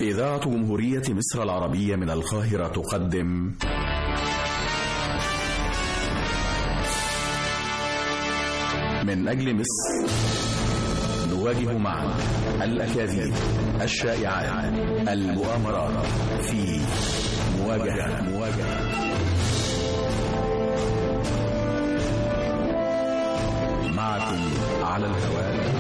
إذاعة جمهورية مصر العربية من القاهرة تقدم من أجل مصر نواجه معا الأكاذيب الشائعات المؤامرات في مواجهة مواجهة معكم على الهواء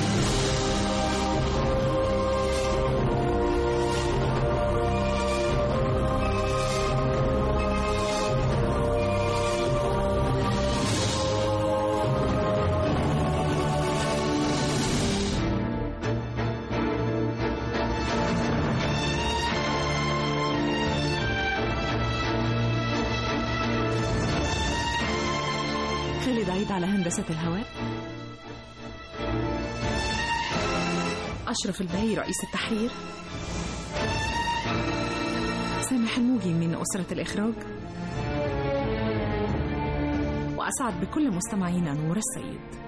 خالد عيد على هندسة الهواء أشرف البهي رئيس التحرير سامح الموجي من أسرة الإخراج وأسعد بكل مستمعينا نور السيد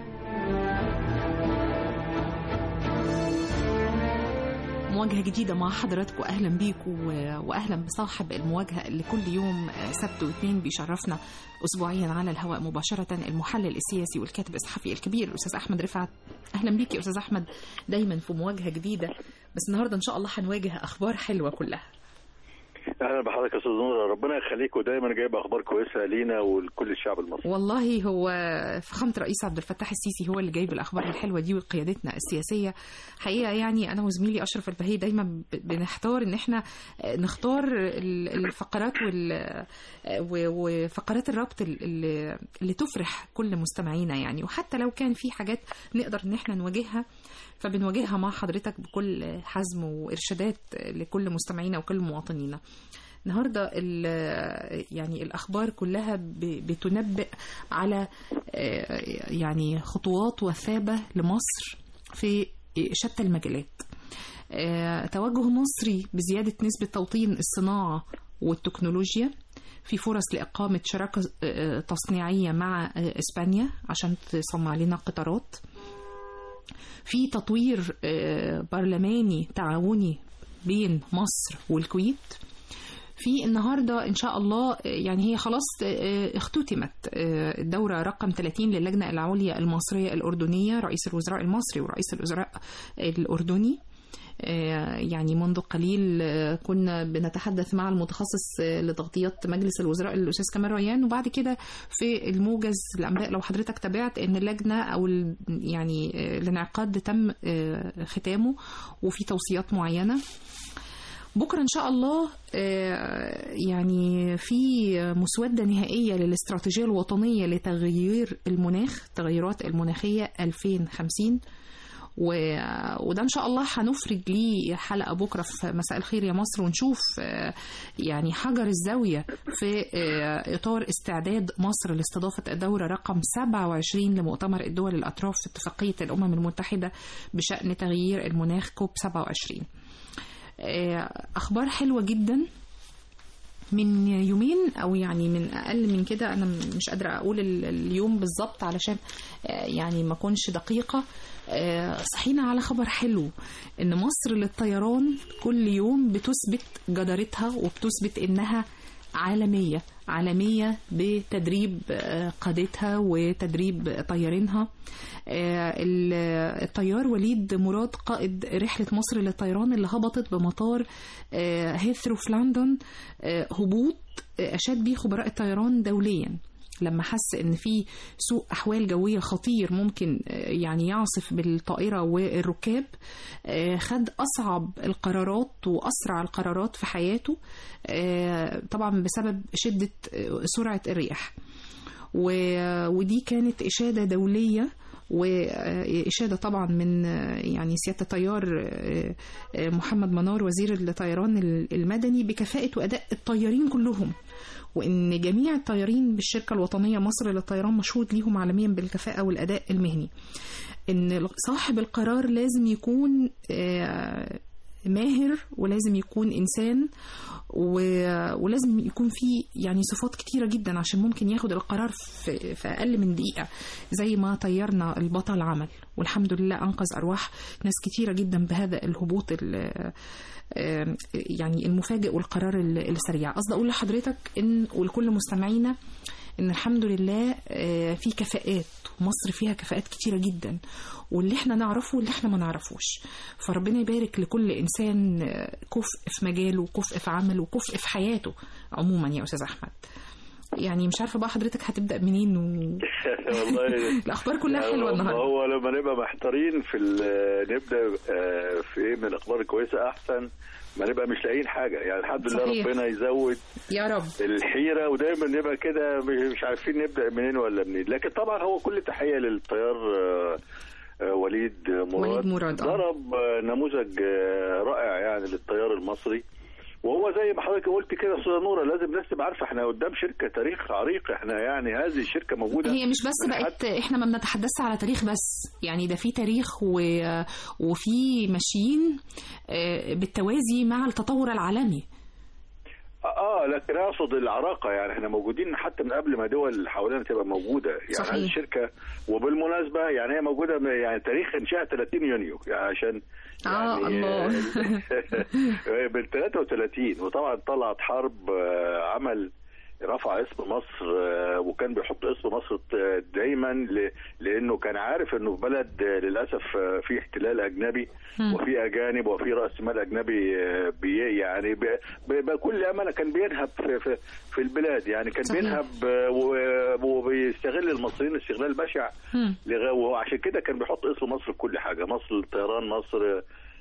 مواجهة جديدة مع حضراتكم أهلا بيكم وأهلا بصاحب المواجهة اللي كل يوم سبت واثنين بيشرفنا أسبوعيا على الهواء مباشرة المحلل السياسي والكاتب الصحفي الكبير الأستاذ أحمد رفعت أهلا بيك يا أستاذ أحمد دايما في مواجهة جديدة بس النهاردة إن شاء الله هنواجه أخبار حلوة كلها اهلا بحضرتك يا استاذ نور ربنا يخليك ودايما جايب اخبار كويسه لينا ولكل الشعب المصري والله هو فخامة الرئيس عبد الفتاح السيسي هو اللي جايب الأخبار الحلوة دي وقيادتنا السياسية حقيقة يعني أنا وزميلي أشرف البهي دايما ب- بنحتار إن إحنا نختار ال- الفقرات وال و- وفقرات الربط ال- اللي اللي تفرح كل مستمعينا يعني وحتى لو كان في حاجات نقدر إن إحنا نواجهها فبنواجهها مع حضرتك بكل حزم وإرشادات لكل مستمعينا وكل مواطنينا النهارده ال- يعني الاخبار كلها ب- بتنبئ على آه، يعني خطوات وثابه لمصر في شتى المجالات آه، توجه مصري بزياده نسبه توطين الصناعه والتكنولوجيا في فرص لإقامة شراكة آه، تصنيعية مع آه، إسبانيا عشان تصنع لنا قطارات في تطوير آه، برلماني تعاوني بين مصر والكويت في النهارده ان شاء الله آه، يعني هي خلاص آه، اختتمت آه، الدوره رقم 30 للجنه العليا المصريه الاردنيه رئيس الوزراء المصري ورئيس الوزراء الاردني آه، يعني منذ قليل آه، كنا بنتحدث مع المتخصص آه، لتغطيات مجلس الوزراء الاستاذ كمال ريان وبعد كده في الموجز الانباء لو حضرتك تابعت ان اللجنه او ال- يعني آه، الانعقاد تم آه، ختامه وفي توصيات معينه بكره ان شاء الله آه، يعني في مسوده نهائيه للاستراتيجيه الوطنيه لتغيير المناخ التغيرات المناخيه 2050 و- وده ان شاء الله هنفرج ليه حلقه بكره في مساء الخير يا مصر ونشوف آه، يعني حجر الزاويه في آه، اطار استعداد مصر لاستضافه الدوره رقم 27 لمؤتمر الدول الاطراف في اتفاقيه الامم المتحده بشان تغيير المناخ كوب 27 آه، اخبار حلوه جدا من يومين او يعني من اقل من كده انا مش قادره اقول ال- اليوم بالظبط علشان آه، يعني ما اكونش دقيقه آه، صحينا على خبر حلو ان مصر للطيران كل يوم بتثبت جدارتها وبتثبت انها عالميه عالميه بتدريب آه، قادتها وتدريب طيارينها آه، ال- الطيار وليد مراد قائد رحله مصر للطيران اللي هبطت بمطار آه، هيثرو في لندن آه، هبوط آه، اشاد بيه خبراء الطيران دوليا لما حس ان في سوء احوال جويه خطير ممكن آه، يعني يعصف بالطائره والركاب آه، خد اصعب القرارات واسرع القرارات في حياته آه، طبعا بسبب شده آه، سرعه الرياح و- ودي كانت إشادة دولية وإشادة طبعا من آه، يعني سيادة الطيار آه، آه، محمد منار وزير الطيران المدني بكفاءة وأداء الطيارين كلهم وإن جميع الطيارين بالشركة الوطنية مصر للطيران مشهود ليهم عالميا بالكفاءة والأداء المهني إن صاحب القرار لازم يكون آه، ماهر ولازم يكون انسان و... ولازم يكون فيه يعني صفات كتيره جدا عشان ممكن ياخد القرار في, في اقل من دقيقه زي ما طيرنا البطل عمل والحمد لله انقذ ارواح ناس كتيره جدا بهذا الهبوط ال... يعني المفاجئ والقرار السريع قصدي اقول لحضرتك ان ولكل مستمعينا ان الحمد لله في كفاءات ومصر فيها كفاءات كتيرة جدا واللي احنا نعرفه واللي احنا ما نعرفوش فربنا يبارك لكل انسان كفء في مجاله وكفء في عمله وكفء في حياته عموما يا استاذ احمد يعني مش عارفه بقى حضرتك هتبدا منين و... والله الاخبار كلها حلوه النهارده هو لما نبقى محتارين في نبدا في ايه من الاخبار الكويسه احسن ما نبقى مش لاقيين حاجه يعني الحمد لله صحيح. ربنا يزود يا رب الحيره ودايما نبقى كده مش عارفين نبدا منين ولا منين لكن طبعا هو كل تحيه للطيار وليد مراد وليد مراد ضرب نموذج رائع يعني للطيار المصري وهو زي ما حضرتك قلت كده استاذه نوره لازم الناس تبقى عارفه احنا قدام شركه تاريخ عريق احنا يعني هذه الشركه موجوده هي مش بس بقت احنا ما بنتحدثش على تاريخ بس يعني ده في تاريخ و... وفي ماشيين بالتوازي مع التطور العالمي اه لكن اقصد العراقه يعني احنا موجودين حتى من قبل ما دول حوالينا تبقى موجوده يعني صحيح. هذه الشركه وبالمناسبه يعني هي موجوده يعني تاريخ انشاء 30 يونيو يعني عشان اه يعني الله بال 33 وطبعا طلعت حرب عمل رفع اسم مصر وكان بيحط اسم مصر دايما لانه كان عارف انه في بلد للاسف في احتلال اجنبي وفي اجانب وفي راس مال اجنبي بي يعني بكل امانه كان بينهب في, في, في البلاد يعني كان صحيح. بينهب وبيستغل المصريين استغلال بشع وعشان كده كان بيحط اسم مصر في كل حاجه مصر للطيران مصر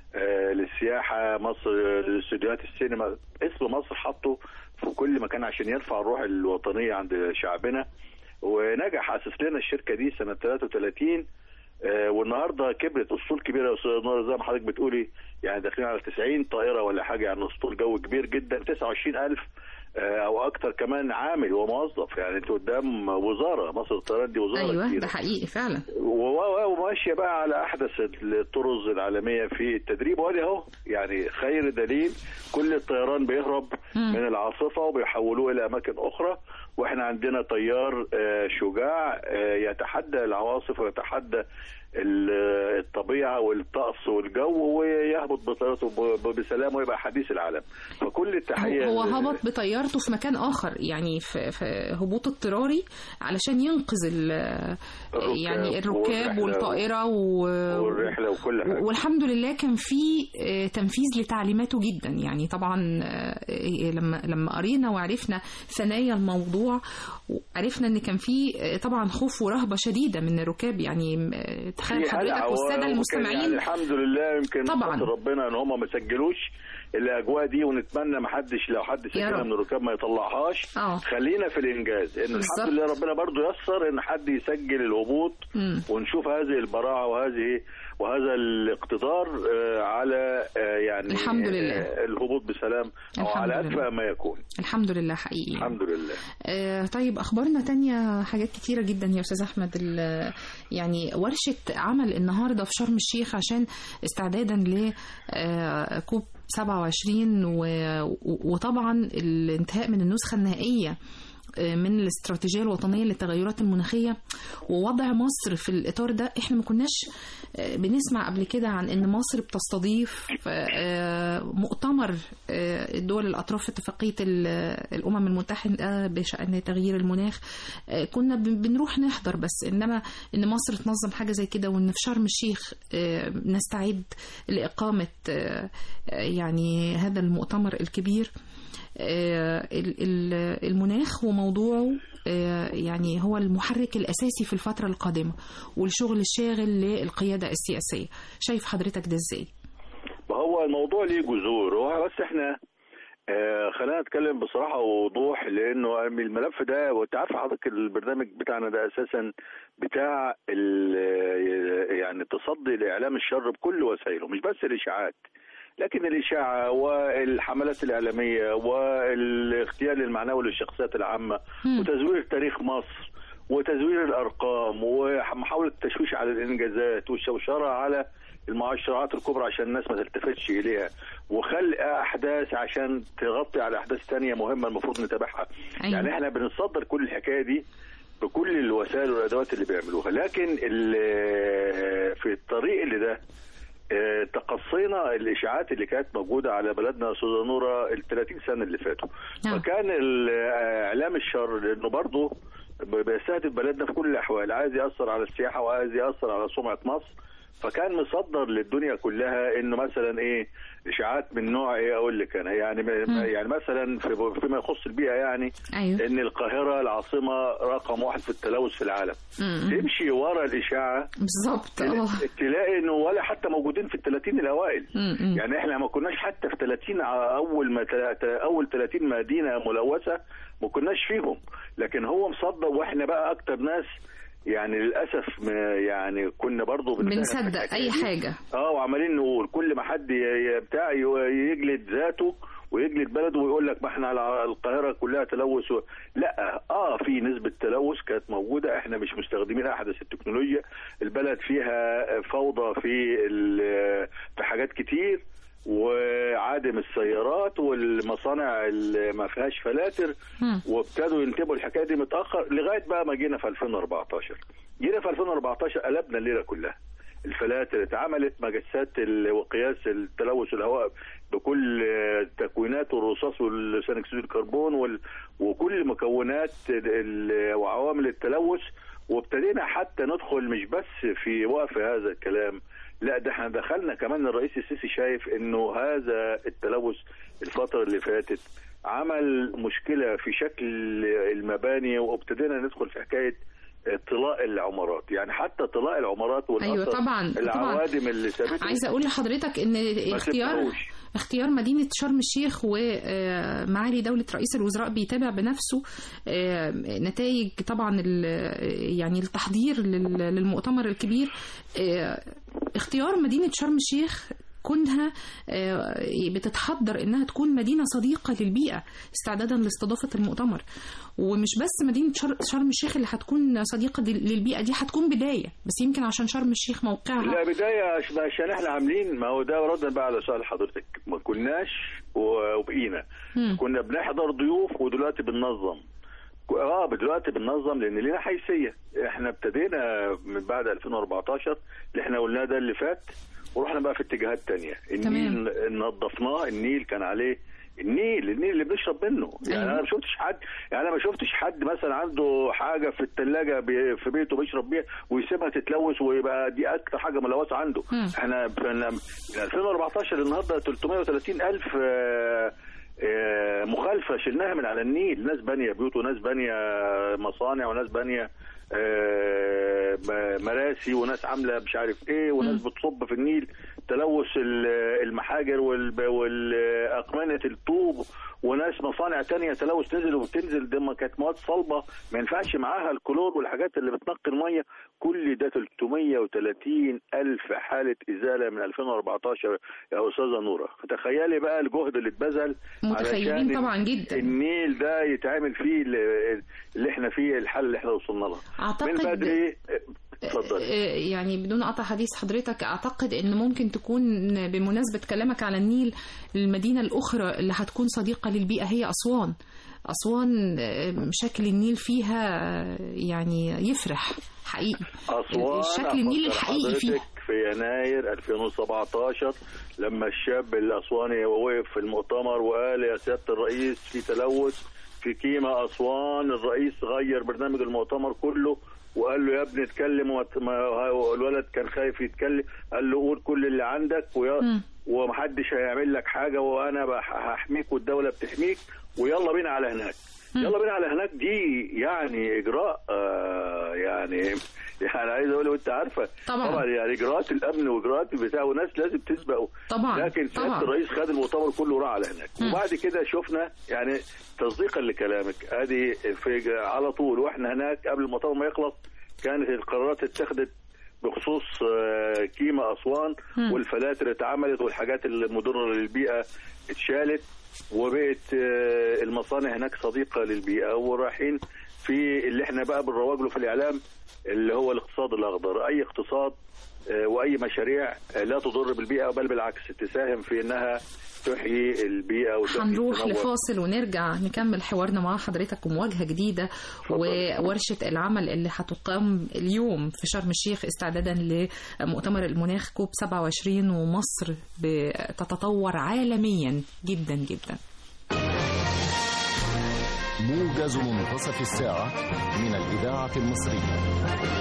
للسياحه مصر لاستوديوهات السينما اسم مصر حطه في كل مكان عشان يرفع الروح الوطنيه عند شعبنا ونجح اسس لنا الشركه دي سنه 33 آه والنهارده كبرت اسطول كبيره يا استاذ نور زي ما حضرتك بتقولي يعني داخلين على 90 طائره ولا حاجه يعني اسطول جو كبير جدا 29000 آه او اكتر كمان عامل وموظف يعني انت قدام وزاره مصر الطيران دي وزاره ايوه كبيرة. ده حقيقي فعلا وماشيه بقى على احدث الطرز العالميه في التدريب وادي اهو يعني خير دليل كل الطيران بيهرب مم. من العاصفه وبيحولوه الى اماكن اخرى واحنا عندنا طيار آه، شجاع آه، يتحدى العواصف ويتحدى ال- الطبيعه والطقس والجو ويهبط بطيارته ب- بسلام ويبقى حديث العالم فكل التحيه هو ل- هبط بطيارته في مكان اخر يعني في, في هبوط اضطراري علشان ينقذ ال- يعني الركاب والرحلة والطائره و... والرحله وكل حاجه والحمد لله كان في آه، تنفيذ لتعليماته جدا يعني طبعا آه، لما لما قرينا وعرفنا ثنايا الموضوع عرفنا ان كان في آه، طبعا خوف ورهبه شديده من الركاب يعني آه، تخيل في حضرتك هلع والساده وكان المستمعين يعني الحمد لله يمكن طبعاً. فضل ربنا ان هم ما سجلوش الاجواء دي ونتمنى ما حدش لو حد سجلها رب. من الركاب ما يطلعهاش اه خلينا في الانجاز ان بالظبط. الحمد لله ربنا برضو يسر ان حد يسجل الهبوط مم. ونشوف هذه البراعه وهذه وهذا الاقتدار آه، على آه، يعني الحمد لله. آه، الهبوط بسلام او الحمد على لله. اكفأ ما يكون الحمد لله حقيقي الحمد لله آه، طيب اخبارنا تانية حاجات كتيره جدا يا استاذ احمد ال- يعني ورشه عمل النهارده في شرم الشيخ عشان استعدادا ل آه، كوب 27 و- و- وطبعا الانتهاء من النسخه النهائيه آه، من الاستراتيجيه الوطنيه للتغيرات المناخيه ووضع مصر في الاطار ده احنا ما كناش آه، بنسمع قبل كده عن ان مصر بتستضيف آه، مؤتمر آه، الدول الاطراف في اتفاقيه ال- الامم المتحده بشان تغيير المناخ آه، كنا بن- بنروح نحضر بس انما ان مصر تنظم حاجه زي كده وان في شرم الشيخ آه، نستعد لاقامه آه، آه، يعني هذا المؤتمر الكبير آه، ال- ال- المناخ وموضوعه آه، يعني هو المحرك الأساسي في الفترة القادمة والشغل الشاغل للقيادة السياسية شايف حضرتك ده ازاي؟ ما هو الموضوع ليه جذور هو بس احنا آه خلينا نتكلم بصراحه ووضوح لانه الملف ده وانت عارف حضرتك البرنامج بتاعنا ده اساسا بتاع ال- يعني تصدي لاعلام الشر بكل وسائله مش بس الاشاعات لكن الاشاعه والحملات الاعلاميه والاغتيال المعنوي للشخصيات العامه مم. وتزوير تاريخ مصر وتزوير الارقام ومحاوله التشويش على الانجازات والشوشره على المؤشرات الكبرى عشان الناس ما تلتفتش اليها وخلق احداث عشان تغطي على احداث تانية مهمه المفروض نتابعها أيوة. يعني احنا بنصدر كل الحكايه دي بكل الوسائل والادوات اللي بيعملوها لكن ال- في الطريق اللي ده آه، تقصينا الاشاعات اللي كانت موجوده على بلدنا يا استاذه نوره ال 30 سنه اللي فاتوا نعم. فكان ال- آه، اعلام الشر لانه برضه ب- بيستهدف بلدنا في كل الاحوال عايز ياثر على السياحه وعايز ياثر على سمعه مصر فكان مصدر للدنيا كلها انه مثلا ايه اشاعات من نوع ايه اقول لك انا يعني يعني مثلا في فيما يخص البيئه يعني ايوه ان القاهره العاصمه رقم واحد في التلوث في العالم مم. تمشي ورا الاشاعه بالظبط اه تلاقي انه ولا حتى موجودين في ال 30 الاوائل مم. يعني احنا ما كناش حتى في 30 ع- اول ما تلا- اول 30 مدينه ملوثه ما كناش فيهم لكن هو مصدق واحنا بقى اكتر ناس يعني للاسف ما- يعني كنا برضو بنساهم في بنصدق الحكاية اي دي. حاجه اه وعمالين نقول كل ما حد ي- ي- بتاع ي- يجلد ذاته ويجلد بلده ويقول لك ما احنا على القاهره كلها تلوث و... لا اه في نسبه تلوث كانت موجوده احنا مش مستخدمين احدث التكنولوجيا البلد فيها فوضى في ال- في حاجات كتير وعادم السيارات والمصانع اللي ما فيهاش فلاتر مم. وابتدوا ينتبهوا الحكايه دي متاخر لغايه بقى ما جينا في 2014 جينا في 2014 قلبنا الليله كلها الفلاتر اتعملت مجسات ال- وقياس التلوث الهواء بكل آه، تكويناته الرصاص والثاني اكسيد الكربون وال- وكل مكونات ال- ال- وعوامل التلوث وابتدينا حتى ندخل مش بس في وقف هذا الكلام لا ده احنا دخلنا كمان الرئيس السيسي شايف انه هذا التلوث الفتره اللي فاتت عمل مشكله في شكل المباني وابتدينا ندخل في حكايه طلاء العمارات يعني حتى طلاء العمارات والأثر أيوة طبعاً، طبعاً. العوادم اللي سابته عايزه اقول لحضرتك ان اختيار سبتهوش. اختيار مدينه شرم الشيخ ومعالي دوله رئيس الوزراء بيتابع بنفسه آه، نتائج طبعا ال- يعني التحضير لل- للمؤتمر الكبير آه، اختيار مدينه شرم الشيخ كونها آه، بتتحضر انها تكون مدينه صديقه للبيئه استعدادا لاستضافه المؤتمر ومش بس مدينه شر- شرم الشيخ اللي هتكون صديقه دي- للبيئه دي هتكون بدايه بس يمكن عشان شرم الشيخ موقعها لا بداية عش- عشان احنا عاملين ما هو ده ردا بقى على سؤال حضرتك ما كناش و- وبقينا مم. كنا بنحضر ضيوف ودلوقتي بننظم ك- اه دلوقتي بننظم لان لينا حيثيه احنا ابتدينا من بعد 2014 اللي احنا قلناه ده اللي فات ورحنا بقى في اتجاهات تانية النيل نظفناه النيل كان عليه النيل النيل اللي بنشرب منه يعني أيوة. انا ما شفتش حد يعني انا ما شفتش حد مثلا عنده حاجه في الثلاجه في بيته بيشرب بيها ويسيبها تتلوث ويبقى دي اكتر حاجه ملوثه عنده مم. احنا في من 2014 النهارده 330 الف آه، آه، مخالفه شلناها من على النيل ناس بانيه بيوت وناس بانيه مصانع وناس بانيه آه، م- مراسي وناس عامله مش عارف ايه وناس بتصب في النيل تلوث ال- المحاجر والب- والاقمنه الطوب وناس مصانع تانية تلوث نزل وبتنزل دي ما كانت مواد صلبه ما ينفعش معاها الكلور والحاجات اللي بتنقي الميه كل ده 330 الف حاله ازاله من 2014 يا استاذه نوره فتخيلي بقى الجهد اللي اتبذل متخيلين علشان طبعا جدا النيل ده يتعمل فيه اللي اللي احنا فيه الحل اللي احنا وصلنا له أعتقد- من بدري اتفضل آه، يعني بدون قطع حديث حضرتك اعتقد ان ممكن تكون بمناسبه كلامك على النيل المدينه الاخرى اللي هتكون صديقه للبيئه هي اسوان اسوان آه، شكل النيل فيها آه، يعني يفرح حقيقي أسوان شكل النيل أفكر الحقيقي فيها حضرتك في يناير 2017 لما الشاب الأسواني وقف في المؤتمر وقال يا سيادة الرئيس في تلوث في كيما أسوان الرئيس غير برنامج المؤتمر كله وقال له يا ابني اتكلم وت- ما- الولد كان خايف يتكلم قال له قول كل اللي عندك ويا مم. ومحدش هيعمل لك حاجه وانا بح- هحميك والدوله بتحميك ويلا بينا على هناك يلا بينا على هناك دي يعني اجراء آه يعني يعني عايز اقول وانت عارفه طبعا. طبعا يعني اجراءات الامن واجراءات بتاع وناس لازم تسبق طبعا لكن سياده طبعا الرئيس خد المؤتمر كله راح على هناك مم. وبعد كده شفنا يعني تصديقا لكلامك ادي في على طول واحنا هناك قبل المؤتمر ما يخلص كانت القرارات اتخذت بخصوص آه، كيما اسوان مم. والفلاتر اتعملت والحاجات المضره للبيئه اتشالت وبقت آه، المصانع هناك صديقه للبيئه ورايحين في اللي احنا بقى بنروج له في الاعلام اللي هو الاقتصاد الاخضر اي اقتصاد آه، واي مشاريع آه، لا تضر بالبيئه بل بالعكس تساهم في انها تحيي البيئه وتحيي هنروح التنوع. لفاصل ونرجع نكمل حوارنا مع حضرتك ومواجهة جديدة وورشة العمل اللي هتقام اليوم في شرم الشيخ استعدادا لمؤتمر المناخ كوب 27 ومصر بتتطور عالميا جدا جدا موجز منتصف الساعة من الإذاعة المصرية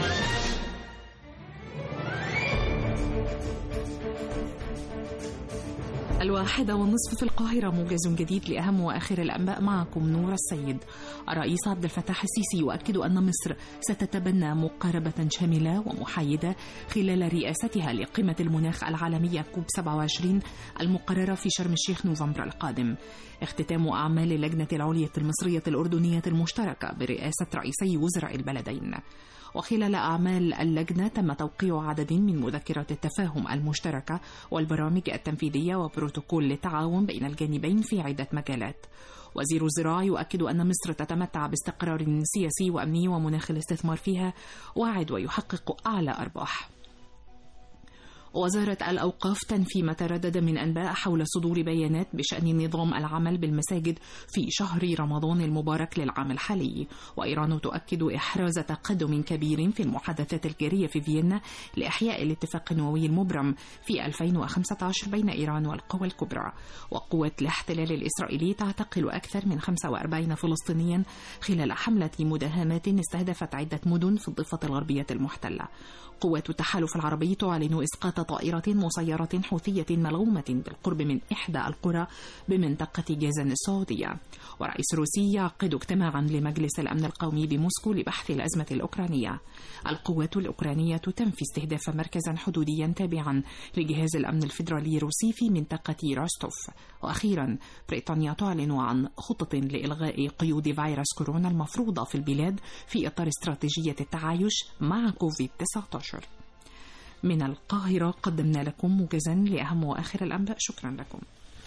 الواحدة والنصف في القاهرة موجز جديد لأهم وآخر الأنباء معكم نور السيد الرئيس عبد الفتاح السيسي يؤكد أن مصر ستتبنى مقاربة شاملة ومحايدة خلال رئاستها لقمة المناخ العالمية كوب 27 المقررة في شرم الشيخ نوفمبر القادم اختتام أعمال اللجنة العليا المصرية الأردنية المشتركة برئاسة رئيسي وزراء البلدين وخلال أعمال اللجنة تم توقيع عدد من مذكرات التفاهم المشتركة والبرامج التنفيذية وبروتوكول للتعاون بين الجانبين في عدة مجالات وزير الزراعة يؤكد أن مصر تتمتع باستقرار سياسي وأمني ومناخ الاستثمار فيها واعد ويحقق أعلى أرباح وزارة الأوقاف تنفي ما تردد من أنباء حول صدور بيانات بشأن نظام العمل بالمساجد في شهر رمضان المبارك للعام الحالي وإيران تؤكد إحراز تقدم كبير في المحادثات الجارية في فيينا لإحياء الاتفاق النووي المبرم في 2015 بين إيران والقوى الكبرى وقوات الاحتلال الإسرائيلي تعتقل أكثر من 45 فلسطينيا خلال حملة مداهمات استهدفت عدة مدن في الضفة الغربية المحتلة قوات التحالف العربي تعلن إسقاط طائرة مسيرة حوثية ملغومة بالقرب من إحدى القرى بمنطقة جازان السعودية ورئيس روسي يعقد اجتماعا لمجلس الأمن القومي بموسكو لبحث الأزمة الأوكرانية القوات الأوكرانية تنفي استهداف مركزا حدوديا تابعا لجهاز الأمن الفيدرالي الروسي في منطقة روستوف وأخيرا بريطانيا تعلن عن خطة لإلغاء قيود فيروس كورونا المفروضة في البلاد في إطار استراتيجية التعايش مع كوفيد 19 من القاهرة قدمنا لكم موجزا لأهم وآخر الأنباء شكرا لكم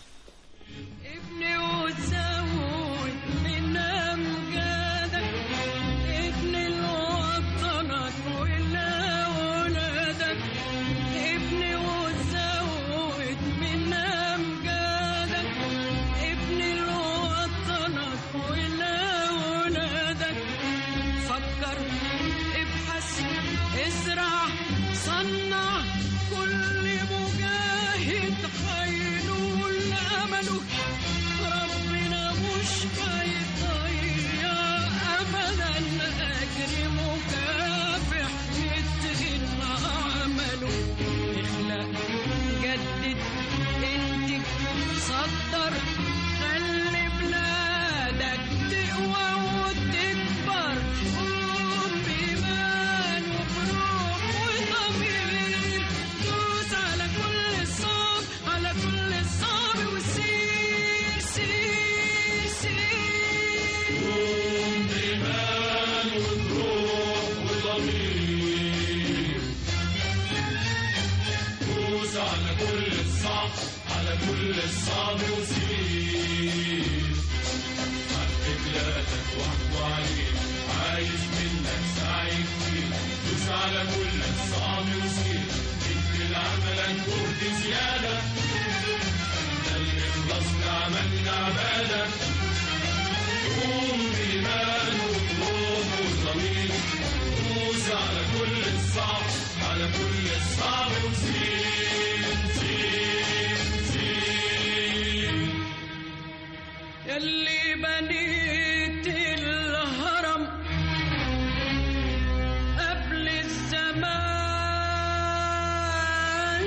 ابني وتزود من أمجادك ابني لوطنك ولأولادك ابني وتزود من أمجادك ابني لوطنك ولأولادك فكر ابحث ازرع صنع كل مجاهد هينول امله ربنا مش هيضيع ابدا اجر مكافح يتقن عمله اخلق جدد انتج صدر خلي بلادك تقوى وتكبر قوم بإيمان وبروح وضمير دوس على كل الصعب على كل الصعب وسير سير سير قوم بإيمان وبروح وضمير دوس على كل الصعب على كل الصعب وسير حق بلادك واحكوا عليك عايز منك سعي كتير دوس على كل الصعب وسير ادي لعملك جهد زيادة ده اللي خلصنا عملنا عبادة قوم بإيمان وبروح وضمير دوس على كل الصعب على كل الصعب وسير سير سير يلي بنيت الهرم قبل الزمان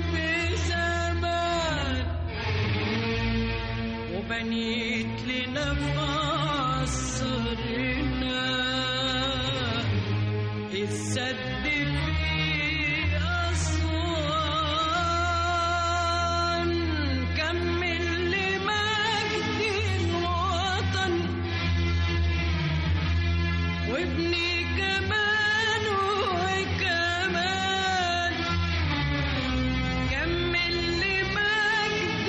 بزمان وبنيت لنا في عصرنا السد في أسوان كمل لمجد الوطن وابني كمان وكمان كمل لمجد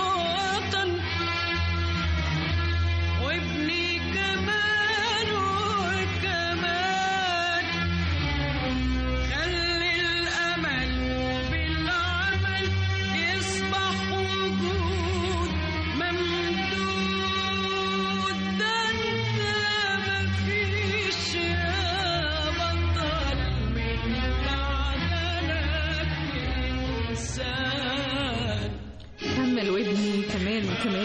الوطن وابني كمان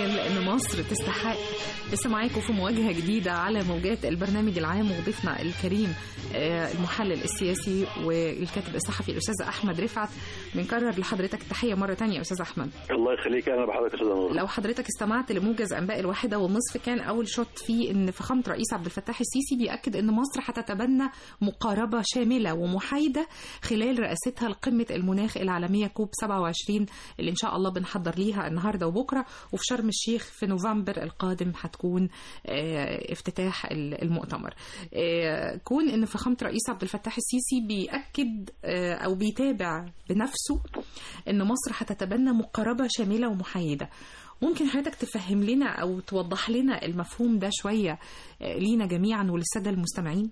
قال ان مصر تستحق لسه معاكم في مواجهه جديده على موجات البرنامج العام وضيفنا الكريم آه، المحلل السياسي والكاتب الصحفي الاستاذ احمد رفعت بنكرر لحضرتك التحيه مره تانية يا استاذ احمد الله يخليك انا بحضرتك يا استاذ نور لو حضرتك استمعت لموجز انباء الواحده والنصف كان اول شوط فيه ان فخامه رئيس عبد الفتاح السيسي بياكد ان مصر هتتبنى مقاربه شامله ومحايده خلال رئاستها لقمه المناخ العالميه كوب 27 اللي ان شاء الله بنحضر ليها النهارده وبكره وفي شرم الشيخ في نوفمبر القادم هتكون آه، افتتاح ال- المؤتمر آه، كون ان فخامه رئيس عبد الفتاح السيسي بياكد آه، او بيتابع بنفسه ان مصر هتتبنى مقاربه شامله ومحايده ممكن حضرتك تفهم لنا او توضح لنا المفهوم ده شويه آه، لينا جميعا وللساده المستمعين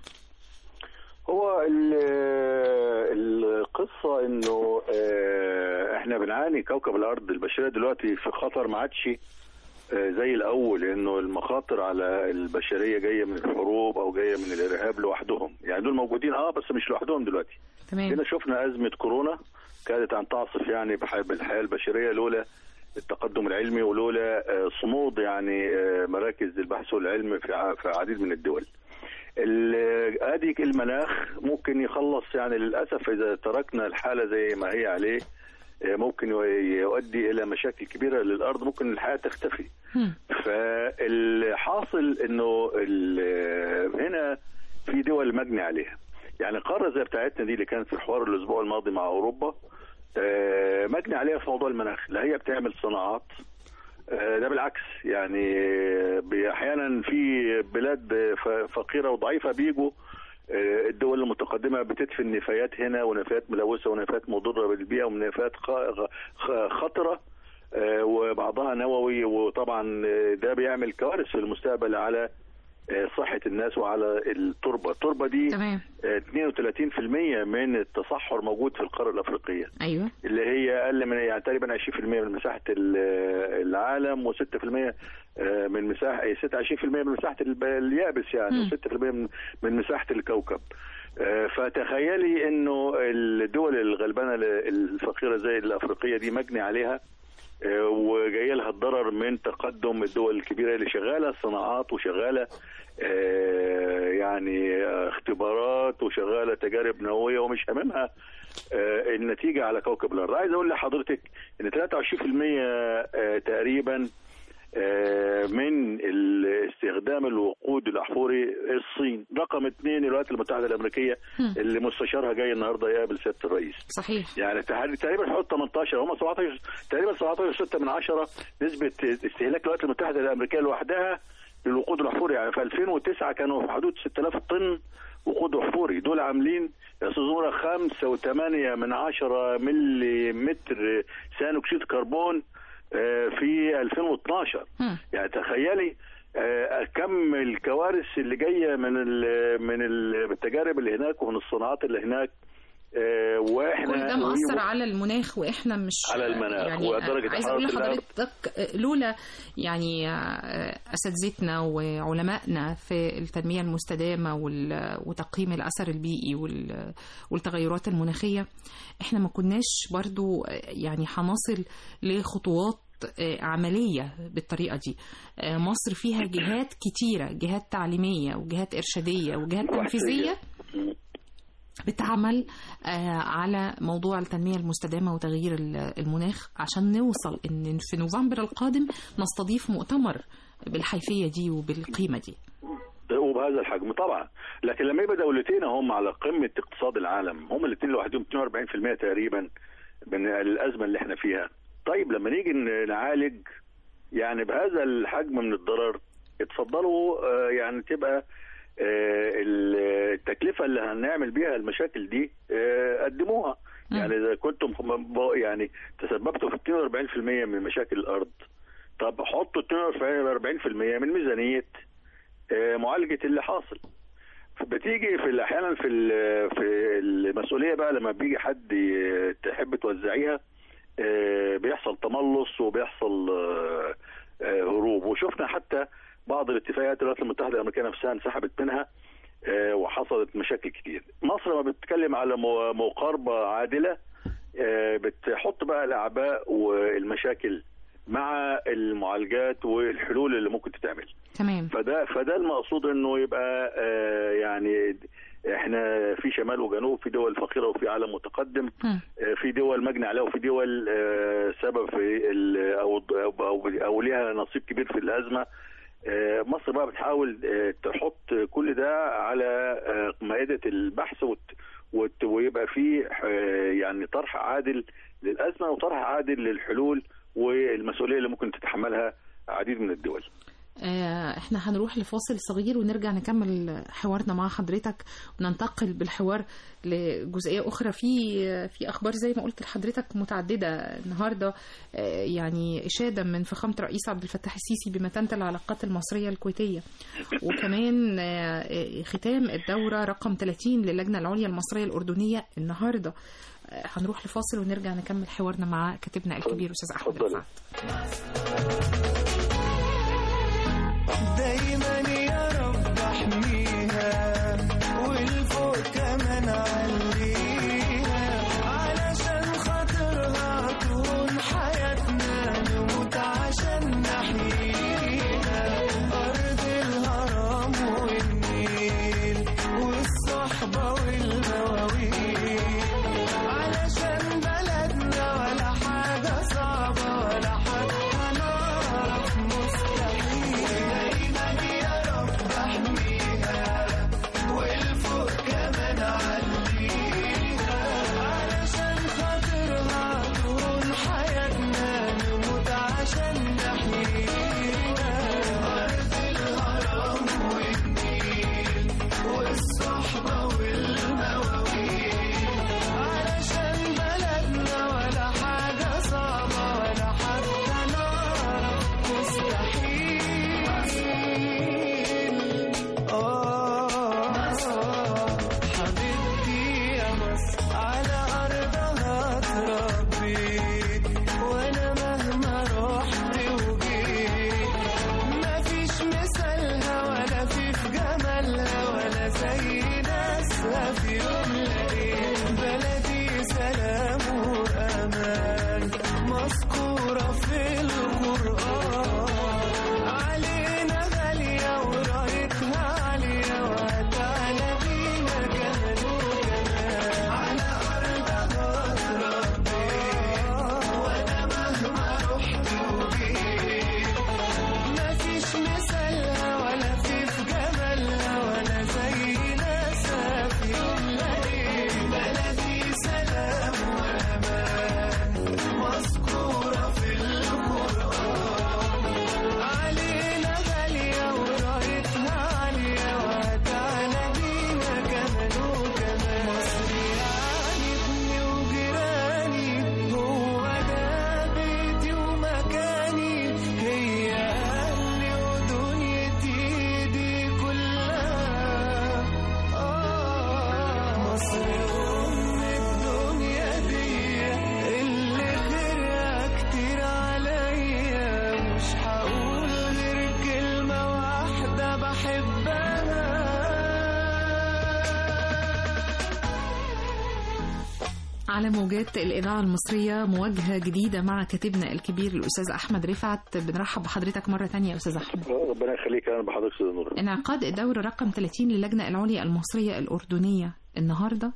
هو ال- القصة انه آه، احنا بنعاني كوكب الارض البشرية دلوقتي في خطر ما عادش آه، زي الاول انه المخاطر على البشرية جاية من الحروب او جاية من الارهاب لوحدهم يعني دول موجودين اه بس مش لوحدهم دلوقتي تمام هنا شفنا أزمة كورونا كادت أن تعصف يعني بح- بالحياة البشرية لولا التقدم العلمي ولولا آه، صمود يعني آه، مراكز البحث والعلم في ع- في عديد من الدول. ال- ادي المناخ ممكن يخلص يعني للاسف اذا تركنا الحاله زي ما هي عليه آه، ممكن يؤدي الى مشاكل كبيره للارض ممكن الحياه تختفي. هم. فالحاصل انه ال- هنا في دول مجني عليها يعني قاره زي بتاعتنا دي اللي كانت في حوار الاسبوع الماضي مع اوروبا آه، مجني عليها في موضوع المناخ لا هي بتعمل صناعات آه، ده بالعكس يعني آه، بي- احيانا في بلاد ف- فقيره وضعيفه بيجوا آه، الدول المتقدمه بتدفن نفايات هنا ونفايات ملوثه ونفايات مضره بالبيئه ونفايات خ- خ- خطره آه، وبعضها نووي وطبعا آه، ده بيعمل كوارث في المستقبل على آه، صحة الناس وعلى التربة التربة دي تمام آه، 32% من التصحر موجود في القارة الأفريقية ايوه اللي هي أقل من يعني تقريبا 20% من مساحة ال- العالم و6% من مساحة 26% من مساحة الب- اليابس يعني مم. و6% من من مساحة الكوكب آه، فتخيلي انه الدول الغلبانه الفقيره زي الافريقيه دي مجني عليها آه، وجاي لها الضرر من تقدم الدول الكبيره اللي شغاله صناعات وشغاله آه، يعني آه، اختبارات وشغاله تجارب نوويه ومش هاممها آه، النتيجه على كوكب الارض عايز اقول لحضرتك ان 23% آه، تقريبا آه، من ال- استخدام الوقود الاحفوري الصين رقم اثنين الولايات المتحده الامريكيه هم. اللي مستشارها جاي النهارده يقابل سياده الرئيس صحيح يعني تح- تقريبا حوالي 18 هم 17 تقريبا 17 6 من 10 نسبه استهلاك الولايات المتحده الامريكيه لوحدها للوقود الاحفوري يعني في 2009 كانوا في حدود 6000 طن وقود احفوري دول عاملين يا استاذ نوره 5 و8 من 10 ملي متر ثاني اكسيد كربون آه، في 2012 هم. يعني تخيلي آه، كم الكوارث اللي جايه من ال من ال- التجارب اللي هناك ومن الصناعات اللي هناك آه، واحنا كل ده مؤثر على المناخ واحنا مش على المناخ يعني ودرجة عايز اقول حرارة الأرض. لحضرتك لولا يعني آه، اساتذتنا وعلمائنا في التنميه المستدامه وال- وتقييم الاثر البيئي وال- والتغيرات المناخيه احنا ما كناش برضو آه، يعني هنصل لخطوات آه، عملية بالطريقة دي آه، مصر فيها جهات كتيرة جهات تعليمية وجهات إرشادية وجهات تنفيذية بتعمل آه، على موضوع التنمية المستدامة وتغيير ال- المناخ عشان نوصل ان في نوفمبر القادم نستضيف مؤتمر بالحيثية دي وبالقيمة دي وبهذا الحجم طبعا لكن لما يبقى دولتين هم على قمه اقتصاد العالم هم الاثنين لوحدهم 42% تقريبا من الازمه اللي احنا فيها طيب لما نيجي ن- نعالج يعني بهذا الحجم من الضرر اتفضلوا آه، يعني تبقى آه، التكلفه اللي هنعمل بيها المشاكل دي آه، قدموها مم. يعني اذا كنتم ب- يعني تسببتوا في 42% من مشاكل الارض طب حطوا 42% من ميزانيه آه، معالجه اللي حاصل بتيجي في احيانا في ال- في المسؤوليه بقى لما بيجي حد ي- تحب توزعيها آه، بيحصل تملص وبيحصل آه، آه، هروب وشفنا حتى بعض الاتفاقيات الولايات المتحده الامريكيه نفسها انسحبت منها آه، وحصلت مشاكل كتير مصر ما بتتكلم على مو- مقاربه عادله آه، بتحط بقى الاعباء والمشاكل مع المعالجات والحلول اللي ممكن تتعمل تمام فده فده المقصود انه يبقى آه، يعني احنا في شمال وجنوب في دول فقيره وفي عالم متقدم مم. آه، في دول مجني عليها وفي دول آه، سبب في ال- او او او ليها نصيب كبير في الازمه آه، مصر بقى بتحاول آه، تحط كل ده على آه، مائده البحث وت- وت- ويبقى في آه، يعني طرح عادل للازمه وطرح عادل للحلول والمسؤوليه اللي ممكن تتحملها عديد من الدول. آه، احنا هنروح لفاصل صغير ونرجع نكمل حوارنا مع حضرتك وننتقل بالحوار لجزئيه اخرى في في اخبار زي ما قلت لحضرتك متعدده النهارده آه، يعني اشاده من فخامه الرئيس عبد الفتاح السيسي بمتانه العلاقات المصريه الكويتيه وكمان آه، آه، ختام الدوره رقم 30 للجنه العليا المصريه الاردنيه النهارده آه، هنروح لفاصل ونرجع نكمل حوارنا مع كاتبنا الكبير استاذ احمد اتفضلي. رفعت دايما يا رب احميها والفوق كمان عليها علشان خاطرها تكون حياتنا نموت عشان نحييها أرض الهرم والنيل والصحبة والمواويل علشان بلدنا ولا حاجة صعبة ولا حتى نعرف مستحيل دايما يا رب احميها والفوق كمان عليها علشان خاطرها تكون حياتنا نموت عشان نحييها أرض الهرم والنيل والصحبة والمواويل علشان بلدنا ولا حاجة صعبة ولا حتى نعرف مستحيل آه حبيبتي يا مصر على أرضها اتربيت وأنا مهما رحت وجيت مفيش مثالها ولا في في جمالها ولا زي ناسها في يوم لقيت بلدي سلام وأمان مذكورة في القرآن علينا غالية ورايتها عالية وهتعلى بينا كمان وكمان على أرضها اتربيت وأنا مهما رحت وجيت مفيش مثالها ولا في في جمالها ولا زي ناسها في يوم لقيت بلدي سلام وأمان مذكورة في القرآن علينا غالية ورايتها عالية وهتعلى بينا كمان وكمان مصر يعني ابني وجيراني هو ده بيتي ومكاني هي أهلي ودنيتي دي كلها آه مصر أم الدنيا دي اللي خيرها كتير عليا مش هقول غير كلمة واحدة بحبها على موجات الإذاعة المصرية مواجهة جديدة مع كاتبنا الكبير الأستاذ أحمد رفعت بنرحب بحضرتك مرة تانية يا أستاذ أحمد ربنا يخليك انا بحضرتك استاذ نور انعقاد الدورة رقم 30 للجنة العليا المصرية الأردنية النهاردة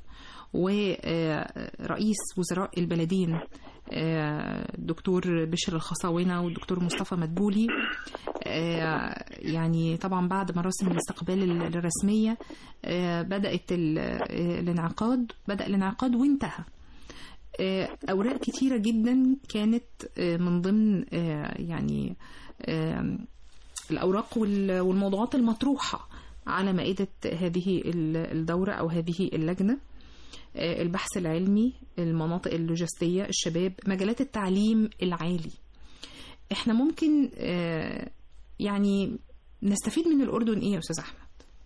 ورئيس وزراء البلدين آه، الدكتور بشر الخصاونة والدكتور مصطفى مدبولي آه، يعني طبعا بعد مراسم الاستقبال ال- الرسمية آه، بدأت ال- آه، الانعقاد بدأ الانعقاد وانتهى آه، أوراق كتيرة جدا كانت آه، من ضمن آه، يعني آه، الأوراق وال- والموضوعات المطروحة على مائدة هذه ال- الدورة أو هذه اللجنة آه، البحث العلمي المناطق اللوجستية الشباب مجالات التعليم العالي احنا ممكن آه، يعني نستفيد من الأردن ايه يا أستاذ أحمد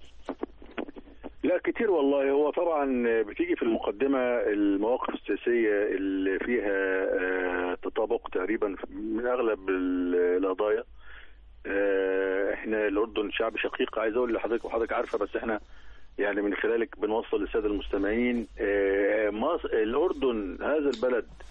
لا كتير والله هو طبعا بتيجي في المقدمة المواقف السياسية اللي فيها آه، تطابق تقريبا من أغلب ال- القضايا آه، احنا الأردن شعب شقيق عايز أقول لحضرتك وحضرتك عارفة بس احنا يعني من خلالك بنوصل للسادة المستمعين آه، مصر الأردن هذا البلد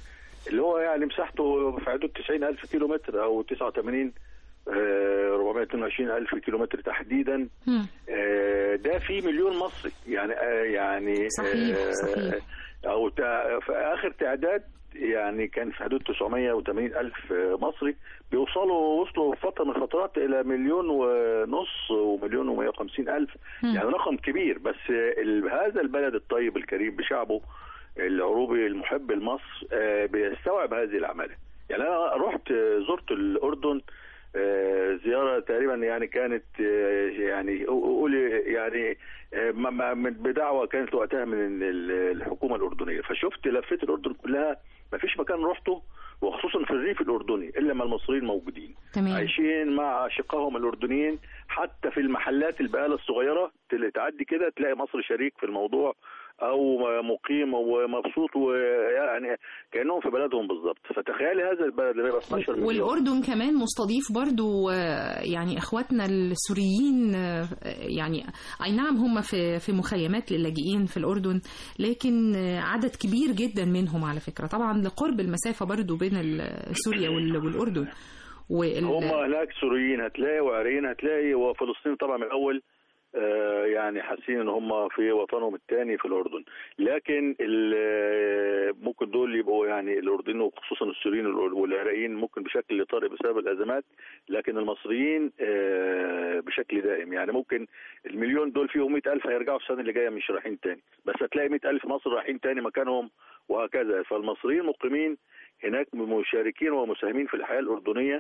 اللي هو يعني مساحته في حدود 90 ألف كيلو متر أو 89 آه، 422 ألف كيلو متر تحديدا مم. آه، ده في مليون مصري يعني آه، يعني صحيح، آه، صحيح. او تع- في اخر تعداد يعني كان في حدود 980 الف مصري بيوصلوا وصلوا في فتره من الفترات الى مليون ونص ومليون و150 الف مم. يعني رقم كبير بس ال- هذا البلد الطيب الكريم بشعبه العروبي المحب لمصر آه، بيستوعب هذه العماله يعني انا رحت آه، زرت الاردن آه، زياره تقريبا يعني كانت آه، يعني قولي يعني آه، ما- ما- من- بدعوه كانت وقتها من ال- الحكومه الاردنيه فشفت لفيت الاردن كلها ما فيش مكان رحته وخصوصا في الريف الاردني الا ما المصريين موجودين تمام عايشين مع اشقائهم الاردنيين حتى في المحلات البقاله الصغيره تل- تعدي كده تلاقي مصر شريك في الموضوع او مقيم ومبسوط ويعني كانهم في بلدهم بالظبط فتخيلي هذا البلد لما يبقى 12 مليون والأردن كمان مستضيف برضو آه، يعني إخواتنا السوريين آه، يعني أي نعم هم في في مخيمات للاجئين في الأردن لكن آه، عدد كبير جدا منهم على فكرة طبعا لقرب المسافة برضو بين ال- سوريا وال- والأردن وال... هم هناك سوريين هتلاقي وعراقيين هتلاقي وفلسطين طبعا من الاول آه، يعني حاسين ان هم في وطنهم الثاني في الاردن لكن ال- ممكن دول يبقوا يعني الاردنيين وخصوصا السوريين والعراقيين ممكن بشكل طارئ بسبب الازمات لكن المصريين آه، بشكل دائم يعني ممكن المليون دول فيهم 100000 هيرجعوا السنه اللي جايه مش رايحين تاني بس هتلاقي 100000 مصر رايحين تاني مكانهم وهكذا فالمصريين مقيمين هناك مشاركين ومساهمين في الحياه الاردنيه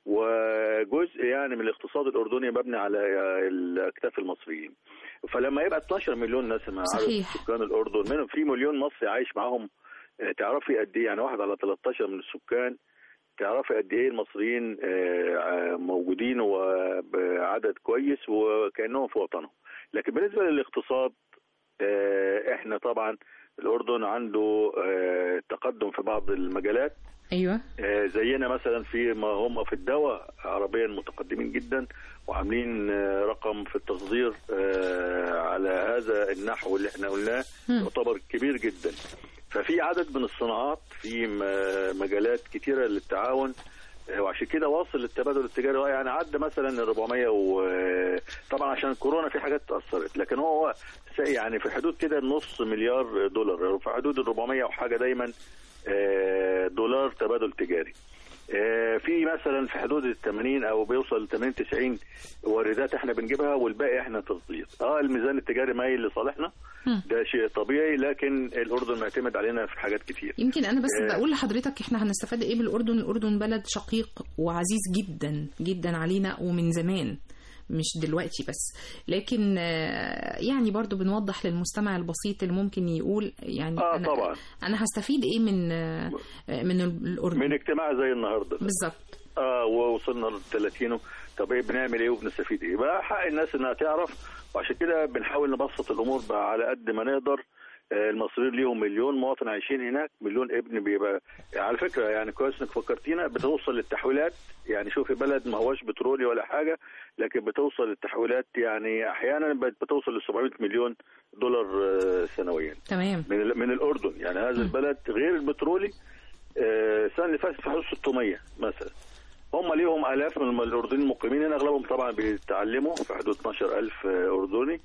وجزء يعني من الاقتصاد الاردني مبني على الاكتاف المصريين فلما يبقى 12 مليون نسمه عدد صحيح. سكان الاردن منهم في مليون مصري عايش معاهم آه، تعرفي قد ايه يعني واحد على 13 من السكان تعرفي قد ايه المصريين آه، آه، موجودين وبعدد كويس وكانهم في وطنهم لكن بالنسبه للاقتصاد آه، احنا طبعا الاردن عنده آه، تقدم في بعض المجالات أيوة آه، زينا مثلا في ما هم في الدواء عربيا متقدمين جدا وعاملين آه، رقم في التصدير آه، على هذا النحو اللي احنا قلناه مم. يعتبر كبير جدا ففي عدد من الصناعات في م- مجالات كتيره للتعاون آه، وعشان كده واصل التبادل التجاري هو يعني عدى مثلا ال 400 و طبعا عشان كورونا في حاجات اتاثرت لكن هو س- يعني في حدود كده نص مليار دولار في حدود ال 400 وحاجه دايما آه، دولار تبادل تجاري آه، في مثلا في حدود ال 80 او بيوصل ل 80 90 واردات احنا بنجيبها والباقي احنا تصدير اه الميزان التجاري مايل لصالحنا مم. ده شيء طبيعي لكن الاردن معتمد علينا في حاجات كتير يمكن انا بس آه. بقول لحضرتك احنا هنستفاد ايه بالاردن الاردن بلد شقيق وعزيز جدا جدا علينا ومن زمان مش دلوقتي بس لكن آه، يعني برضو بنوضح للمستمع البسيط اللي ممكن يقول يعني اه أنا, طبعا انا هستفيد ايه من آه، من الاردن من اجتماع زي النهارده بالظبط اه ووصلنا لل 30 طب ايه بنعمل ايه وبنستفيد ايه بقى حق الناس انها تعرف وعشان كده بنحاول نبسط الامور بقى على قد ما نقدر آه، المصريين ليهم مليون مواطن عايشين هناك مليون ابن بيبقى على فكره يعني كويس انك فكرتينا بتوصل للتحويلات يعني شوفي بلد ما هوش بترولي ولا حاجه لكن بتوصل للتحويلات يعني احيانا بت- بتوصل ل 700 مليون دولار آه، سنويا تمام من ال- من الاردن يعني هذا البلد غير البترولي آه، السنه اللي فاتت في حدود 600 مثلا هم ليهم الاف من الاردنيين المقيمين هنا اغلبهم طبعا بيتعلموا في حدود 12000 آه، اردني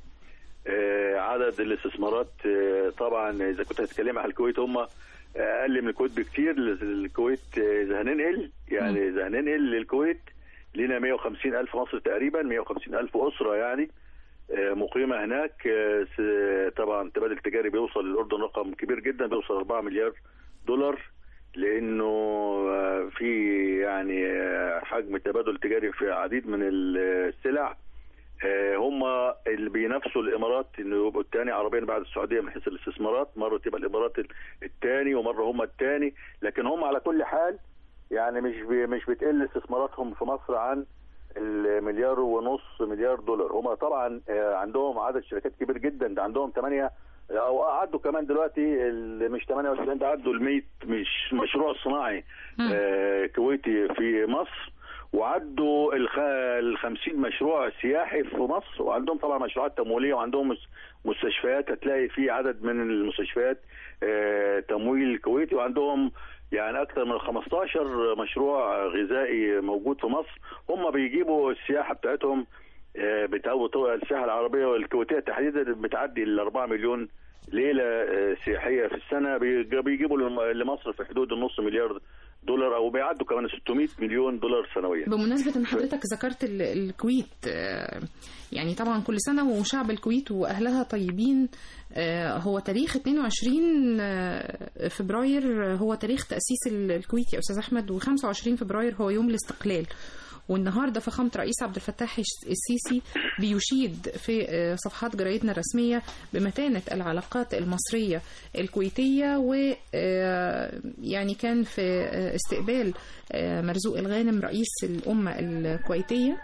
آه، عدد الاستثمارات آه، طبعا اذا كنت هتتكلم على الكويت هم اقل من الكويت بكتير الكويت آه، اذا هننقل يعني اذا هننقل للكويت لينا 150 الف مصري تقريبا 150 الف اسره يعني آه، مقيمه هناك آه، س- طبعا التبادل التجاري بيوصل للاردن رقم كبير جدا بيوصل 4 مليار دولار لانه آه، في يعني آه، حجم تبادل تجاري في عديد من السلع آه، هم اللي بينافسوا الامارات انه يبقوا الثاني عربيا بعد السعوديه من حيث الاستثمارات مره تبقى الامارات الثاني ومره هم الثاني لكن هم على كل حال يعني مش بي مش بتقل استثماراتهم في مصر عن المليار ونص مليار دولار هم طبعا آه، عندهم عدد شركات كبير جدا ده عندهم 8 او عدوا كمان دلوقتي ال- مش 28 ده عدوا ال 100 مش مشروع صناعي مم. آه، كويتي في مصر وعدوا الخ... ال 50 مشروع سياحي في مصر وعندهم طبعا مشروعات تمويليه وعندهم مس- مستشفيات هتلاقي في عدد من المستشفيات آه، تمويل كويتي وعندهم يعني اكثر من 15 مشروع غذائي موجود في مصر هم بيجيبوا السياحه بتاعتهم آه، بتاع السياحه العربيه والكويتيه تحديدا بتعدي ال 4 مليون ليله آه، سياحيه في السنه بيج- بيجيبوا لم- لمصر في حدود النص مليار دولار او بيعدوا كمان 600 مليون دولار سنويا بمناسبة ان حضرتك ذكرت ال- الكويت آه، يعني طبعا كل سنة وشعب الكويت واهلها طيبين آه، هو تاريخ 22 آه، فبراير هو تاريخ تأسيس ال- الكويت يا استاذ احمد و25 فبراير هو يوم الاستقلال والنهارده فخامة رئيس عبد الفتاح السيسي بيشيد في آه، صفحات جرايدنا الرسمية بمتانة العلاقات المصرية الكويتية و آه، يعني كان في آه، استقبال آه، مرزوق الغانم رئيس الأمة الكويتية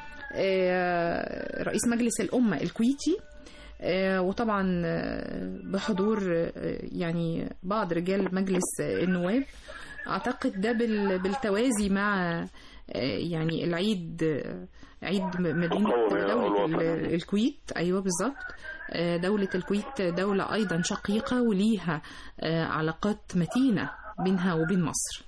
آه، رئيس مجلس الأمة الكويتي آه، وطبعا آه، بحضور آه، يعني بعض رجال مجلس النواب اعتقد ده بال- بالتوازي مع آه، يعني العيد آه، عيد م- مدينة القومي أو دولة الوطني. ال- الكويت أيوة بالظبط آه، دولة الكويت دولة أيضا شقيقة وليها آه، علاقات متينة بينها وبين مصر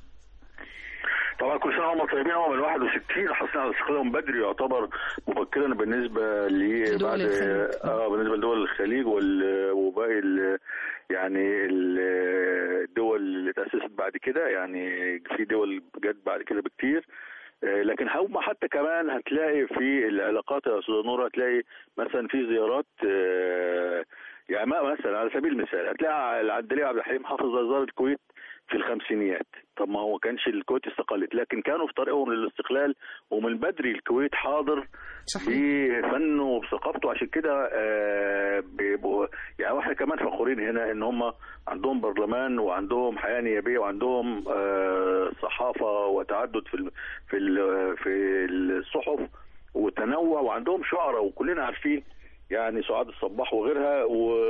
طبعا كل سنه هم طيبين هم من 61 حصلنا على استقلالهم بدري يعتبر مبكرا بالنسبه ل لدول بعد الخليج. اه بالنسبه لدول الخليج وال- وباقي ال- يعني ال- الدول اللي تاسست بعد كده يعني في دول جت بعد كده بكتير آه، لكن هم حتى كمان هتلاقي في العلاقات يا استاذ نور هتلاقي مثلا في زيارات آه، يعني ما- مثلا على سبيل المثال هتلاقي العدلية عبد الحليم حافظ زار الكويت في الخمسينيات طب ما هو كانش الكويت استقلت لكن كانوا في طريقهم للاستقلال ومن بدري الكويت حاضر صحيح بفنه وبثقافته عشان كده آه، بيبقوا يعني احنا كمان فخورين هنا ان هم عندهم برلمان وعندهم حياه نيابيه وعندهم آه، صحافه وتعدد في ال- في ال- في الصحف وتنوع وعندهم شعراء وكلنا عارفين يعني سعاد الصباح وغيرها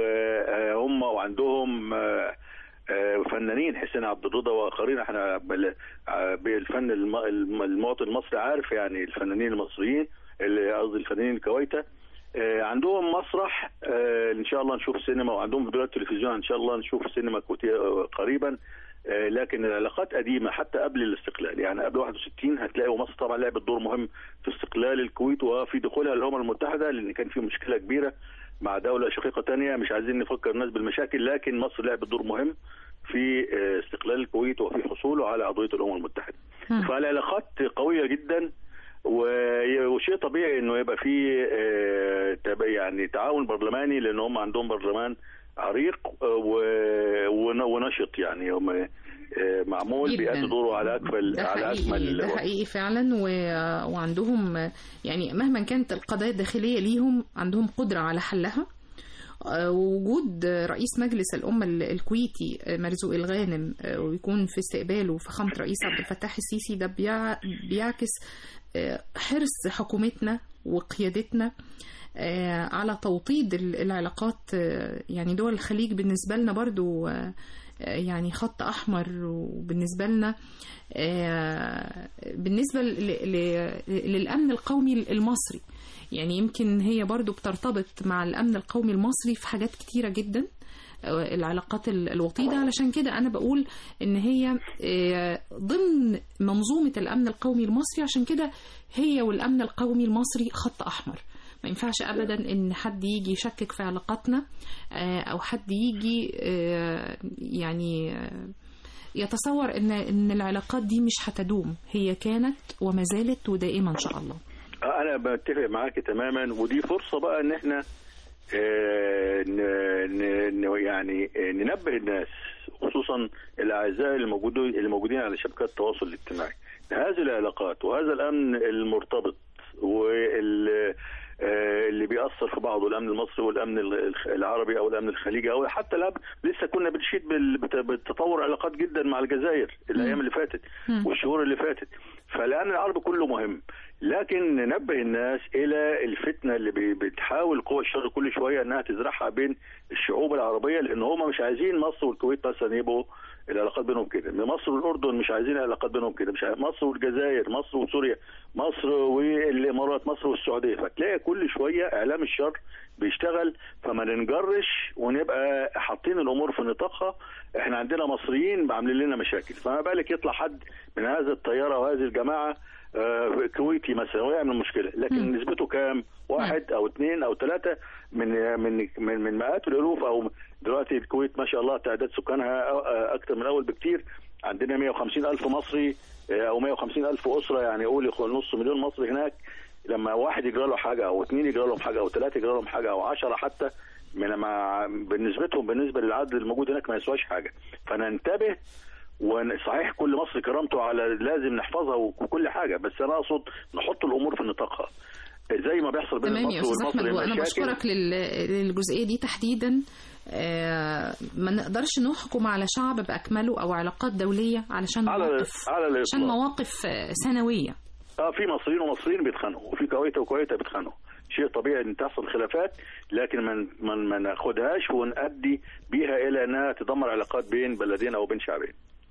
وهم وعندهم آه، آه، فنانين حسين عبد الرضا واخرين احنا بال- آه، بالفن الم- الم- المواطن المصري عارف يعني الفنانين المصريين اللي قصدي الفنانين الكويتة آه، عندهم مسرح آه، ان شاء الله نشوف سينما وعندهم دلوقتي تلفزيون ان شاء الله نشوف سينما كويتيه آه، قريبا آه، لكن العلاقات قديمه حتى قبل الاستقلال يعني قبل 61 هتلاقوا مصر طبعا لعبت دور مهم في استقلال الكويت وفي دخولها للامم المتحده لان كان في مشكله كبيره مع دوله شقيقه تانية مش عايزين نفكر الناس بالمشاكل لكن مصر لعبت دور مهم في آه، استقلال الكويت وفي حصوله على عضويه الامم المتحده مم. فالعلاقات قويه جدا و- وشيء طبيعي انه يبقى في آه، تب- يعني تعاون برلماني لان هم عندهم برلمان عريق آه، و- ون- ونشط يعني هم آه، معمول جداً. بيأدي دوره على اكمل ده على حقيقي اكمل ده حقيقي فعلا و... وعندهم يعني مهما كانت القضايا الداخلية ليهم عندهم قدرة على حلها آه، وجود رئيس مجلس الأمة ال- الكويتي آه، مرزوق الغانم آه، ويكون في استقباله فخامة رئيس عبد الفتاح السيسي ده بيع... بيعكس آه، حرص حكومتنا وقيادتنا آه، على توطيد ال- العلاقات آه، يعني دول الخليج بالنسبة لنا برضو آه، آه، يعني خط أحمر وبالنسبة لنا آه، بالنسبة ل- ل- للأمن القومي المصري يعني يمكن هي برضو بترتبط مع الأمن القومي المصري في حاجات كتيرة جدا آه، العلاقات ال- الوطيدة علشان كده أنا بقول إن هي آه، ضمن منظومة الأمن القومي المصري عشان كده هي والأمن القومي المصري خط أحمر ما ينفعش ابدا ان حد يجي يشكك في علاقاتنا آه، او حد يجي آه، يعني آه، يتصور ان ان العلاقات دي مش هتدوم هي كانت وما زالت ودائما ان شاء الله انا بتفق معاك تماما ودي فرصه بقى ان احنا آه، ن- ن- ن- يعني آه، ننبه الناس خصوصا الاعزاء الموجودين الموجودين على شبكات التواصل الاجتماعي هذه العلاقات وهذا الامن المرتبط وال آه، اللي بيأثر في بعضه الأمن المصري والأمن الخ- العربي أو الأمن الخليجي أو حتى الأمن لسه كنا بنشيد بال- بت- بتطور علاقات جدا مع الجزائر الأيام اللي فاتت مم. والشهور اللي فاتت فالأمن العربي كله مهم لكن ننبه الناس إلى الفتنة اللي بي- بتحاول قوى الشر كل شوية أنها تزرعها بين الشعوب العربية لأن هم مش عايزين مصر والكويت مثلا يبقوا العلاقات بينهم كده مصر والاردن مش عايزين العلاقات بينهم كده مش عايز... مصر والجزائر مصر وسوريا مصر والامارات مصر والسعوديه فتلاقي كل شويه اعلام الشر بيشتغل فما ننجرش ونبقى حاطين الامور في نطاقها احنا عندنا مصريين عاملين لنا مشاكل فما بالك يطلع حد من هذه الطياره وهذه الجماعه آه، كويتي مثلا ويعمل مشكله لكن مم. نسبته كام واحد او اثنين او ثلاثه من من من من مئات الالوف او دلوقتي الكويت ما شاء الله تعداد سكانها آه، اكثر من الاول بكتير عندنا 150 الف مصري آه، او 150 الف اسره يعني قول نص مليون مصري هناك لما واحد يجرى له حاجه او اثنين يجرى لهم حاجه او ثلاثه يجرى لهم حاجه او 10 حتى من مع بالنسبتهم بالنسبه للعدد الموجود هناك ما يسواش حاجه فننتبه وصحيح كل مصر كرامته على لازم نحفظها وكل حاجه بس انا اقصد نحط الامور في نطاقها زي ما بيحصل بين تمام يا مصر استاذ احمد والمصري وانا مشاكل. بشكرك لل- للجزئيه دي تحديدا آه، ما نقدرش نحكم على شعب باكمله او علاقات دوليه علشان على مواقف على عشان الإطلاق. مواقف آه، سنويه اه في مصريين ومصريين بيتخانقوا وفي كويت وكويت بيتخانقوا شيء طبيعي ان تحصل خلافات لكن ما ما ما ناخدهاش ونؤدي بيها الى انها تدمر علاقات بين بلدين او بين شعبين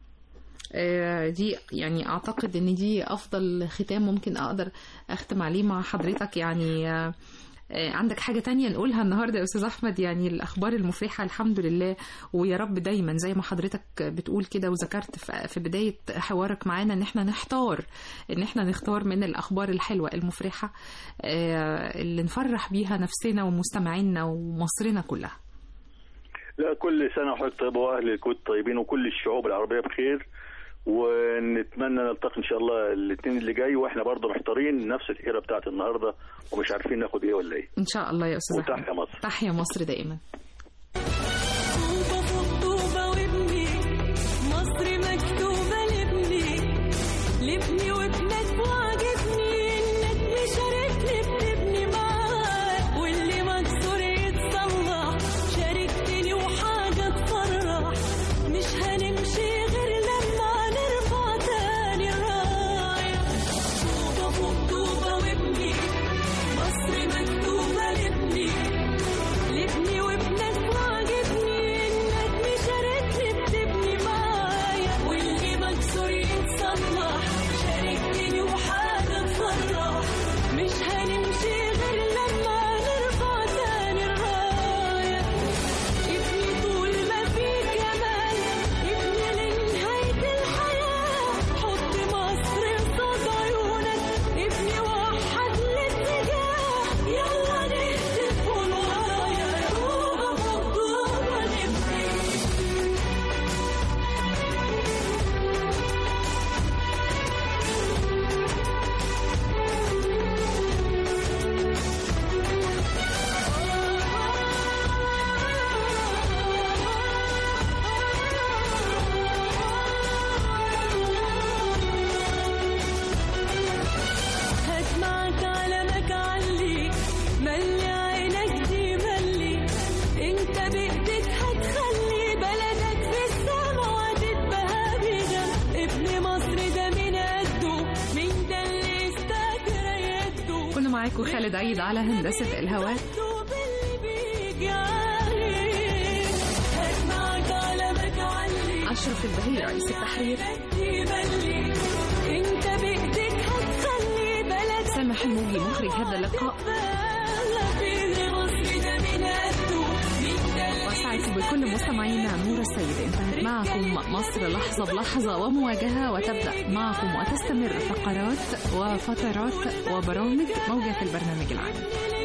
آه، دي يعني اعتقد ان دي افضل ختام ممكن اقدر اختم عليه مع حضرتك يعني آه، آه، عندك حاجة تانية نقولها النهاردة يا أستاذ أحمد يعني الأخبار المفرحة الحمد لله ويا رب دايما زي ما حضرتك بتقول كده وذكرت في- في بداية حوارك معانا إن احنا نحتار إن احنا نختار من الأخبار الحلوة المفرحة آه، اللي نفرح بيها نفسنا ومستمعينا ومصرنا كلها لا كل سنه وحضرتك طيبه واهل الكويت طيبين وكل الشعوب العربيه بخير ونتمنى نلتقي ان شاء الله الاثنين اللي جاي واحنا برضه محتارين نفس الحيره بتاعت النهارده ومش عارفين ناخد ايه ولا ايه إن شاء الله يا أستاذ أحمد وتحيا مصر تحيا مصر دائما طوبة فوق طوبة وابني مصر مكتوبة لابني لابني وابنك وعجبني انك مشاركني بتبني معاك واللي مكسور يتصلح شاركتني وحاجة تفرح مش هنمشي غير لما نرفع تاني الراية طوبة فوق طوبة وابني مصر مكتوبة لابني لابني وابنك وعجبني انك مشاركني بتبني معايا واللي مكسور يتصلح شاركتني وحاجة تفرح مش هنمشي غير لما نرفع تاني الراية ابني طول ما في جمال ابني لنهاية الحياة حط مصر قصاد عيونك ابني وحد الاتجاه يلا نهتف ورايا طوبة فوق طوبة نبني هات معك علمك علي ملي عينك دي ملي انت بايدك هتخلي بلدك في السما وهتتبهى بيها ابن مصر ده من قده مين ده اللي استاجر يده كنا معاكم خالد عيد على هندسة الهواء مكتوب اللي بيجي عليك هات معك علمك علي أشرف البهي رئيس التحرير انت بايدك هتخلي بلدك سامح الموجي مخرج هذا اللقاء وسعيت بكل مستمعينا نور السيد انتهت معكم مصر لحظة بلحظة ومواجهة وتبدأ معكم وتستمر فقرات وفترات وبرامج موجة البرنامج العام